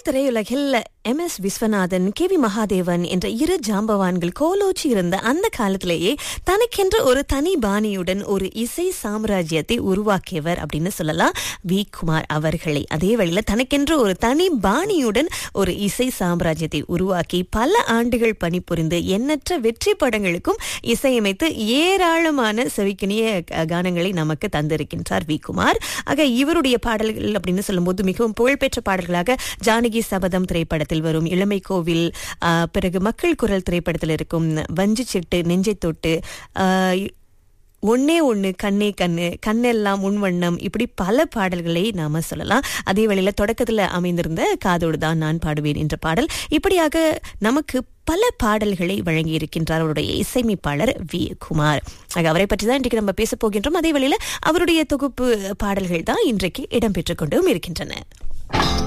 திரையுலகில் எம் எஸ் விஸ்வநாதன் கே வி மகாதேவன் என்ற இரு ஜாம்பவான்கள் கோலோச்சி இருந்த அந்த காலத்திலேயே தனக்கென்ற ஒரு தனி பாணியுடன் ஒரு இசை சாம்ராஜ்யத்தை உருவாக்கியவர் அப்படின்னு சொல்லலாம் வி குமார் அவர்களை அதே வழியில தனக்கென்ற ஒரு தனி பாணியுடன் ஒரு இசை சாம்ராஜ்யத்தை உருவாக்கி பல ஆண்டுகள் பணிபுரிந்து எண்ணற்ற வெற்றி படங்களுக்கும் இசையமைத்து ஏராளமான செவிக்கினிய க- கானங்களை நமக்கு தந்திருக்கின்றார் வி குமார் ஆக இவருடைய பாடல்கள் அப்படின்னு சொல்லும்போது மிகவும் புகழ்பெற்ற பாடல்களாக ஜானகி சபதம் திரைப்படத்தில் வரும் இளமை கோவில் ஆ, பிறகு மக்கள் குரல் திரைப்படத்தில் இருக்கும் வஞ்சி சிட்டு நெஞ்சை தொட்டு ஆ, ஒன்னே ஒண்ணு கண்ணே கண்ணு கண்ணெல்லாம் உன்வண்ணம் இப்படி பல பாடல்களை நாம சொல்லலாம் அதே வேளையில தொடக்கத்துல அமைந்திருந்த காதோடு தான் நான் பாடுவேன் என்ற பாடல் இப்படியாக நமக்கு பல பாடல்களை வழங்கி இருக்கின்றார் அவருடைய இசையமைப்பாளர் வி குமார் ஆக அவரை பற்றி தான் இன்றைக்கு நம்ம பேச போகின்றோம் அதே வேளையில அவருடைய தொகுப்பு பாடல்கள் தான் இன்றைக்கு இடம்பெற்றுக் கொண்டும் இருக்கின்றன